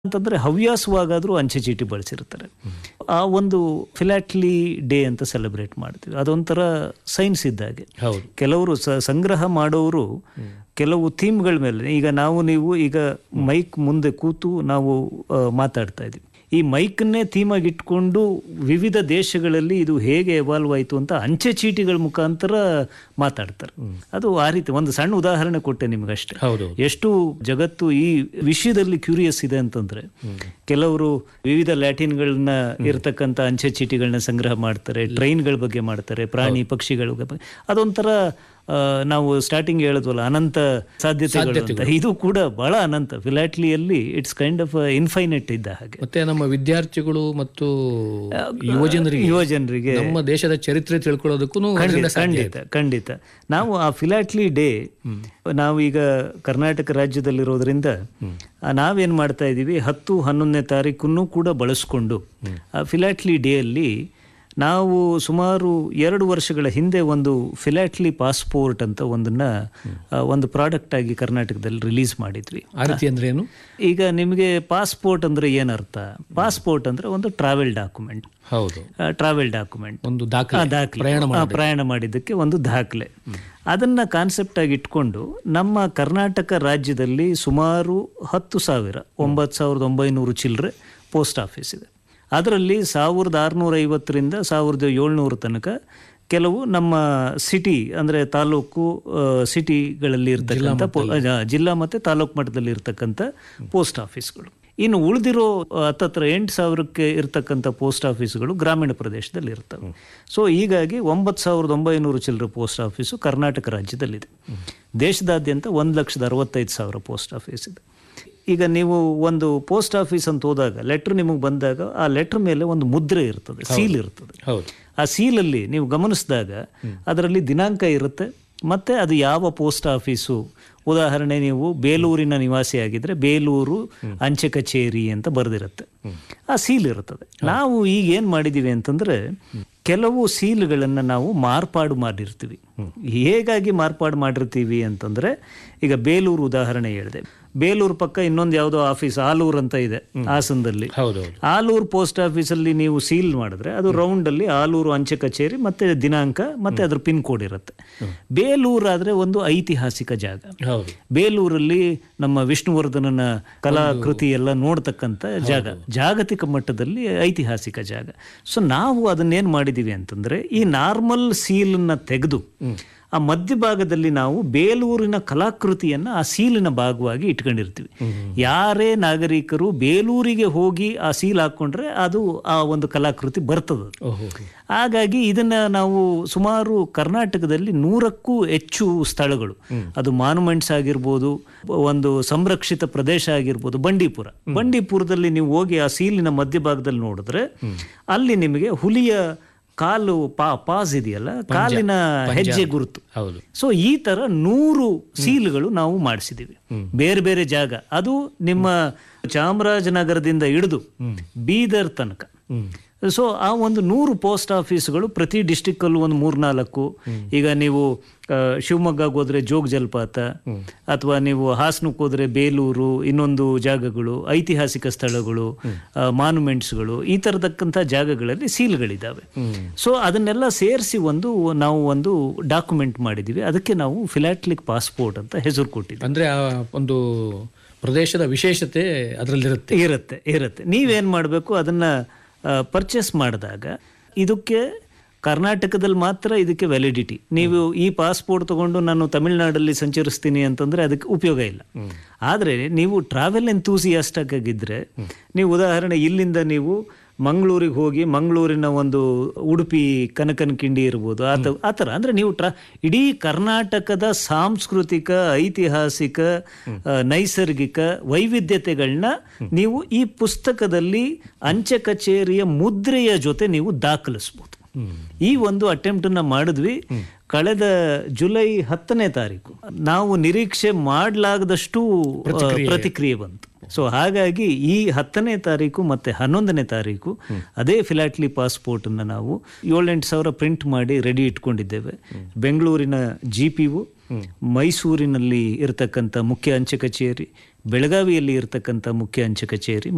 ಅಂತಂದ್ರೆ ಹವ್ಯಾಸವಾಗಾದ್ರೂ ಅಂಚೆ ಚೀಟಿ ಬಳಸಿರ್ತಾರೆ ಆ ಒಂದು ಫಿಲಾಟ್ಲಿ ಡೇ ಅಂತ ಸೆಲೆಬ್ರೇಟ್ ಮಾಡ್ತೀವಿ ಅದೊಂಥರ ಸೈನ್ಸ್ ಇದ್ದಾಗೆ ಹೌದು ಕೆಲವರು ಸ ಸಂಗ್ರಹ ಮಾಡೋರು ಕೆಲವು ಥೀಮ್ಗಳ ಮೇಲೆ ಈಗ ನಾವು ನೀವು ಈಗ ಮೈಕ್ ಮುಂದೆ ಕೂತು ನಾವು ಆ, ಮಾತಾಡ್ತಾ ಇದ್ದೀವಿ ಈ ಮೈಕನ್ನೇ ಥೀಮಾಗಿ ಇಟ್ಕೊಂಡು ವಿವಿಧ ದೇಶಗಳಲ್ಲಿ ಇದು ಹೇಗೆ ಎವಾಲ್ವ್ ಆಯಿತು ಅಂತ ಅಂಚೆ ಚೀಟಿಗಳ ಮುಖಾಂತರ ಮಾತಾಡ್ತಾರೆ ಅದು ಆ ರೀತಿ ಒಂದು ಸಣ್ಣ ಉದಾಹರಣೆ ಕೊಟ್ಟೆ ನಿಮ್ಗಷ್ಟೇ ಹೌದು ಎಷ್ಟು ಜಗತ್ತು ಈ ವಿಷಯದಲ್ಲಿ ಕ್ಯೂರಿಯಸ್ ಇದೆ ಅಂತಂದ್ರೆ ಕೆಲವರು ವಿವಿಧ ಲ್ಯಾಟಿನ್ಗಳನ್ನ ಇರತಕ್ಕಂಥ ಅಂಚೆ ಚೀಟಿಗಳನ್ನ ಸಂಗ್ರಹ ಮಾಡ್ತಾರೆ ಟ್ರೈನ್ಗಳ ಬಗ್ಗೆ ಮಾಡ್ತಾರೆ ಪ್ರಾಣಿ ಪಕ್ಷಿಗಳ ಬಗ್ಗೆ ಅದೊಂಥರ ಆ, ನಾವು ಸ್ಟಾರ್ಟಿಂಗ್ ಹೇಳಿದ್ವಲ್ಲ ಅನಂತ ಸಾಧ್ಯತೆಗಳು ಅಂತ ಇದು ಕೂಡ ಬಹಳ ಅನಂತ ಫಿಲಾಟ್ಲಿಯಲ್ಲಿ ಇಟ್ಸ್ ಕೈಂಡ್ ಆಫ್ ಇನ್ಫೈನೆಟ್ ಇದ್ದ ಹಾಗೆ ಮತ್ತೆ ನಮ್ಮ ವಿದ್ಯಾರ್ಥಿಗಳು ಮತ್ತು ಯುವಜನರಿಗೆ ಯುವ ಜನರಿಗೆ ನಮ್ಮ ದೇಶದ ಚರಿತ್ರೆ ತಿಳ್ಕೊಳ್ಳೋದಕ್ಕೂ ಖಂಡಿತ ಖಂಡಿತ ಖಂಡಿತ ನಾವು ಆ ಫಿಲಾಟ್ಲಿ ಡೇ ನಾವೀಗ ಕರ್ನಾಟಕ ರಾಜ್ಯದಲ್ಲಿರೋದ್ರಿಂದ ಆ, ನಾವೇನ್ ಮಾಡ್ತಾ ಇದ್ದೀವಿ ಹತ್ತು ಹನ್ನೊಂದನೇ ತಾರೀಕನ್ನು ಕೂಡ ಬಳಸ್ಕೊಂಡು ಆ ಫಿಲಾಟ್ಲಿ ಡೇ ಅಲ್ಲಿ ನಾವು ಸುಮಾರು ಎರಡು ವರ್ಷಗಳ ಹಿಂದೆ ಒಂದು ಫಿಲಾಟ್ಲಿ ಪಾಸ್ಪೋರ್ಟ್ ಅಂತ ಒಂದನ್ನ ಆ, ಒಂದು ಪ್ರಾಡಕ್ಟ್ ಆಗಿ ಕರ್ನಾಟಕದಲ್ಲಿ ರಿಲೀಸ್ ಮಾಡಿದ್ವಿ ಆ ರೀತಿ ಅಂದ್ರೆ ಏನು ಈಗ ನಿಮಗೆ ಪಾಸ್ಪೋರ್ಟ್ ಅಂದ್ರೆ ಏನರ್ಥ ಪಾಸ್ಪೋರ್ಟ್ ಅಂದ್ರೆ ಒಂದು ಟ್ರಾವೆಲ್ ಡಾಕ್ಯುಮೆಂಟ್ ಹೌದು ಟ್ರಾವೆಲ್ ಡಾಕ್ಯುಮೆಂಟ್ ಒಂದು ಆ, ದಾಖಲೆ ದಾಖಲೆ ಪ್ರಯಾಣ ಆ, ಪ್ರಯಾಣ ಮಾಡಿದ್ದಕ್ಕೆ ಒಂದು ದಾಖಲೆ ಅದನ್ನ ಕಾನ್ಸೆಪ್ಟ್ ಆಗಿ ಇಟ್ಕೊಂಡು ನಮ್ಮ ಕರ್ನಾಟಕ ರಾಜ್ಯದಲ್ಲಿ ಸುಮಾರು ಹತ್ತು ಸಾವಿರ ಒಂಬತ್ತು ಸಾವಿರದ ಒಂಬೈನೂರು ಚಿಲ್ಲರೆ ಪೋಸ್ಟ್ ಆಫೀಸ್ ಇದೆ ಅದರಲ್ಲಿ ಸಾವಿರದ ಆರುನೂರ ಐವತ್ತರಿಂದ ಸಾವಿರದ ಏಳ್ನೂರು ತನಕ ಕೆಲವು ನಮ್ಮ ಸಿಟಿ ಅಂದರೆ ತಾಲೂಕು ಆ, ಸಿಟಿಗಳಲ್ಲಿ ಇರ್ತಕ್ಕಂಥ ಪೋ- ಆ, ಜಿಲ್ಲಾ ಮತ್ತು ತಾಲೂಕು ಮಟ್ಟದಲ್ಲಿ ಇರ್ತಕ್ಕಂಥ ಪೋಸ್ಟ್ ಆಫೀಸ್ಗಳು ಇನ್ನು ಉಳಿದಿರೋ ಹತ್ತತ್ರ ಎಂಟು ಸಾವಿರಕ್ಕೆ ಇರ್ತಕ್ಕಂಥ ಪೋಸ್ಟ್ ಆಫೀಸ್ಗಳು ಗ್ರಾಮೀಣ ಪ್ರದೇಶದಲ್ಲಿ ಇರ್ತವೆ ಸೊ ಹೀಗಾಗಿ ಒಂಬತ್ತು ಸಾವಿರದ ಒಂಬೈನೂರು ಚಿಲ್ಲರೆ ಪೋಸ್ಟ್ ಆಫೀಸು ಕರ್ನಾಟಕ ರಾಜ್ಯದಲ್ಲಿದೆ ದೇಶದಾದ್ಯಂತ ಒಂದು ಲಕ್ಷದ ಅರವತ್ತೈದು ಸಾವಿರ ಪೋಸ್ಟ್ ಆಫೀಸ್ ಇದೆ ಈಗ ನೀವು ಒಂದು ಪೋಸ್ಟ್ ಆಫೀಸ್ ಅಂತ ಹೋದಾಗ ಲೆಟ್ರ್ ನಿಮಗೆ ಬಂದಾಗ ಆ ಲೆಟ್ರ್ ಮೇಲೆ ಒಂದು ಮುದ್ರೆ ಇರ್ತದೆ ಸೀಲ್ ಇರ್ತದೆ ಹೌದು ಆ ಸೀಲಲ್ಲಿ ನೀವು ಗಮನಿಸಿದಾಗ ಅದರಲ್ಲಿ ದಿನಾಂಕ ಇರುತ್ತೆ ಮತ್ತೆ ಅದು ಯಾವ ಪೋಸ್ಟ್ ಆಫೀಸು ಉದಾಹರಣೆ ನೀವು ಬೇಲೂರಿನ ನಿವಾಸಿಯಾಗಿದ್ರೆ ಬೇಲೂರು ಅಂಚೆ ಕಚೇರಿ ಅಂತ ಬರೆದಿರುತ್ತೆ ಆ ಸೀಲ್ ಇರುತ್ತದೆ ನಾವು ಈಗ ಏನು ಮಾಡಿದ್ದೀವಿ ಅಂತಂದ್ರೆ ಕೆಲವು ಸೀಲ್ಗಳನ್ನು ನಾವು ಮಾರ್ಪಾಡು ಮಾಡಿರ್ತೀವಿ ಹೇಗಾಗಿ ಮಾರ್ಪಾಡು ಮಾಡಿರ್ತೀವಿ ಅಂತಂದ್ರೆ ಈಗ ಬೇಲೂರು ಉದಾಹರಣೆ ಹೇಳಿದೆ ಬೇಲೂರು ಪಕ್ಕ ಇನ್ನೊಂದು ಯಾವುದೋ ಆಫೀಸ್ ಆಲೂರು ಅಂತ ಇದೆ ಹಾಸನದಲ್ಲಿ ಹೌದು ಆಲೂರು ಪೋಸ್ಟ್ ಆಫೀಸಲ್ಲಿ ನೀವು ಸೀಲ್ ಮಾಡಿದ್ರೆ ಅದು ರೌಂಡ್ ಅಲ್ಲಿ ಆಲೂರು ಅಂಚೆ ಕಚೇರಿ ಮತ್ತೆ ದಿನಾಂಕ ಮತ್ತೆ ಅದ್ರ ಪಿನ್ ಕೋಡ್ ಇರುತ್ತೆ ಬೇಲೂರು ಆದ್ರೆ ಒಂದು ಐತಿಹಾಸಿಕ ಜಾಗ ಹೌದು ಬೇಲೂರಲ್ಲಿ ನಮ್ಮ ವಿಷ್ಣುವರ್ಧನನ ಕಲಾಕೃತಿ ಎಲ್ಲ ನೋಡ್ತಕ್ಕಂಥ ಜಾಗ ಜಾಗತಿಕ ಮಟ್ಟದಲ್ಲಿ ಐತಿಹಾಸಿಕ ಜಾಗ ಸೊ ನಾವು ಅದನ್ನೇನ್ ಮಾಡಿದೀವಿ ಅಂತಂದ್ರೆ ಈ ನಾರ್ಮಲ್ ಸೀಲನ್ನ ತೆಗೆದು ಆ ಮಧ್ಯಭಾಗದಲ್ಲಿ ನಾವು ಬೇಲೂರಿನ ಕಲಾಕೃತಿಯನ್ನ ಆ ಸೀಲಿನ ಭಾಗವಾಗಿ ಇಟ್ಕೊಂಡಿರ್ತೀವಿ ಯಾರೇ ನಾಗರಿಕರು ಬೇಲೂರಿಗೆ ಹೋಗಿ ಆ ಸೀಲ್ ಹಾಕೊಂಡ್ರೆ ಅದು ಆ ಒಂದು ಕಲಾಕೃತಿ ಬರ್ತದೆ ಓಹೋ ಹಾಗಾಗಿ ಇದನ್ನ ನಾವು ಸುಮಾರು ಕರ್ನಾಟಕದಲ್ಲಿ ನೂರಕ್ಕೂ ಹೆಚ್ಚು ಸ್ಥಳಗಳು ಅದು ಮಾನ್ಯುಮೆಂಟ್ಸ್ ಆಗಿರ್ಬೋದು ಒಂದು ಸಂರಕ್ಷಿತ ಪ್ರದೇಶ ಆಗಿರ್ಬೋದು ಬಂಡೀಪುರ ಬಂಡೀಪುರದಲ್ಲಿ ನೀವು ಹೋಗಿ ಆ ಸೀಲಿನ ಮಧ್ಯಭಾಗದಲ್ಲಿ ನೋಡಿದ್ರೆ ಅಲ್ಲಿ ನಿಮಗೆ ಹುಲಿಯ ಕಾಲು ಪಾ ಪಾಸ್ ಇದೆಯಲ್ಲ ಕಾಲಿನ ಹೆಜ್ಜೆ ಗುರುತು ಹೌದು ಸೊ ಈ ತರ ನೂರು ಸೀಲ್ಗಳು ನಾವು ಮಾಡಿಸಿದೀವಿ ಬೇರೆ ಬೇರೆ ಜಾಗ ಅದು ನಿಮ್ಮ ಚಾಮರಾಜನಗರದಿಂದ ಹಿಡಿದು ಬೀದರ್ ತನಕ ಸೊ ಆ ಒಂದು ನೂರು ಪೋಸ್ಟ್ ಆಫೀಸ್ಗಳು ಪ್ರತಿ ಡಿಸ್ಟಿಕ್ ಅಲ್ಲೂ ಒಂದು ಮೂರ್ನಾಲ್ಕು ಈಗ ನೀವು ಆ, ಶಿವಮೊಗ್ಗಕ್ಕೆ ಹೋದ್ರೆ ಜೋಗ ಜಲಪಾತ ಅಥವಾ ನೀವು ಹಾಸನಕ್ಕೆ ಹೋದ್ರೆ ಬೇಲೂರು ಇನ್ನೊಂದು ಜಾಗಗಳು ಐತಿಹಾಸಿಕ ಸ್ಥಳಗಳು ಮಾನ್ಯುಮೆಂಟ್ಸ್ಗಳು ಈ ತರದಕ್ಕಂಥ ಜಾಗಗಳಲ್ಲಿ ಸೀಲ್ಗಳಿದ್ದಾವೆ ಸೊ ಅದನ್ನೆಲ್ಲ ಸೇರಿಸಿ ಒಂದು ನಾವು ಒಂದು ಡಾಕ್ಯುಮೆಂಟ್ ಮಾಡಿದ್ದೀವಿ ಅದಕ್ಕೆ ನಾವು ಫಿಲಾಟ್ಲಿಕ್ ಪಾಸ್ಪೋರ್ಟ್ ಅಂತ ಹೆಸರು ಕೊಟ್ಟಿದ್ದೀವಿ ಅಂದ್ರೆ ಆ ಒಂದು ಪ್ರದೇಶದ ವಿಶೇಷತೆ ಅದರಲ್ಲಿರುತ್ತೆ ಇರುತ್ತೆ ಇರುತ್ತೆ ನೀವೇನ್ ಮಾಡಬೇಕು ಅದನ್ನ ಪರ್ಚೇಸ್ ಮಾಡಿದಾಗ ಇದಕ್ಕೆ ಕರ್ನಾಟಕದಲ್ಲಿ ಮಾತ್ರ ಇದಕ್ಕೆ ವ್ಯಾಲಿಡಿಟಿ ನೀವು ಈ ಪಾಸ್ಪೋರ್ಟ್ ತಗೊಂಡು ನಾನು ತಮಿಳ್ನಾಡಲ್ಲಿ ಸಂಚರಿಸ್ತೀನಿ ಅಂತಂದ್ರೆ ಅದಕ್ಕೆ ಉಪಯೋಗ ಇಲ್ಲ ಆದರೆ ನೀವು ಟ್ರಾವೆಲ್ ಎಂತೂಸಿಯಾಸ್ಟ್ ಆಗಿದ್ರೆ ನೀವು ಉದಾಹರಣೆ ಇಲ್ಲಿಂದ ನೀವು ಮಂಗಳೂರಿಗೆ ಹೋಗಿ ಮಂಗಳೂರಿನ ಒಂದು ಉಡುಪಿ ಕನಕನ ಕಿಂಡಿ ಇರ್ಬೋದು ಆ ತ- ಆ ಥರ ಅಂದ್ರೆ ನೀವು ಟ್ರಾ ಇಡೀ ಕರ್ನಾಟಕದ ಸಾಂಸ್ಕೃತಿಕ ಐತಿಹಾಸಿಕ ಆ, ನೈಸರ್ಗಿಕ ವೈವಿಧ್ಯತೆಗಳನ್ನ ನೀವು ಈ ಪುಸ್ತಕದಲ್ಲಿ ಅಂಚೆ ಕಚೇರಿಯ ಮುದ್ರೆಯ ಜೊತೆ ನೀವು ದಾಖಲಿಸ್ಬೋದು ಈ ಒಂದು ಅಟೆಂಪ್ಟ್ ಅನ್ನ ಮಾಡಿದ್ವಿ ಕಳೆದ ಜುಲೈ ಹತ್ತನೇ ತಾರೀಕು ನಾವು ನಿರೀಕ್ಷೆ ಮಾಡಲಾಗದಷ್ಟು ಪ್ರತಿಕ್ರಿಯೆ ಬಂತು ಸೊ ಹಾಗಾಗಿ ಈ ಹತ್ತನೇ ತಾರೀಕು ಮತ್ತೆ ಹನ್ನೊಂದನೇ ತಾರೀಕು ಅದೇ ಫಿಲಾಟ್ಲಿ ಪಾಸ್ಪೋರ್ಟ್ ಅನ್ನ ನಾವು ಏಳೆಂಟು ಸಾವಿರ ಪ್ರಿಂಟ್ ಮಾಡಿ ರೆಡಿ ಇಟ್ಕೊಂಡಿದ್ದೇವೆ ಬೆಂಗಳೂರಿನ ಜಿ ಪಿ ಮೈಸೂರಿನಲ್ಲಿ ಇರತಕ್ಕಂಥ ಮುಖ್ಯ ಅಂಚೆ ಕಚೇರಿ ಬೆಳಗಾವಿಯಲ್ಲಿ ಇರತಕ್ಕಂಥ ಮುಖ್ಯ ಅಂಚೆ ಕಚೇರಿ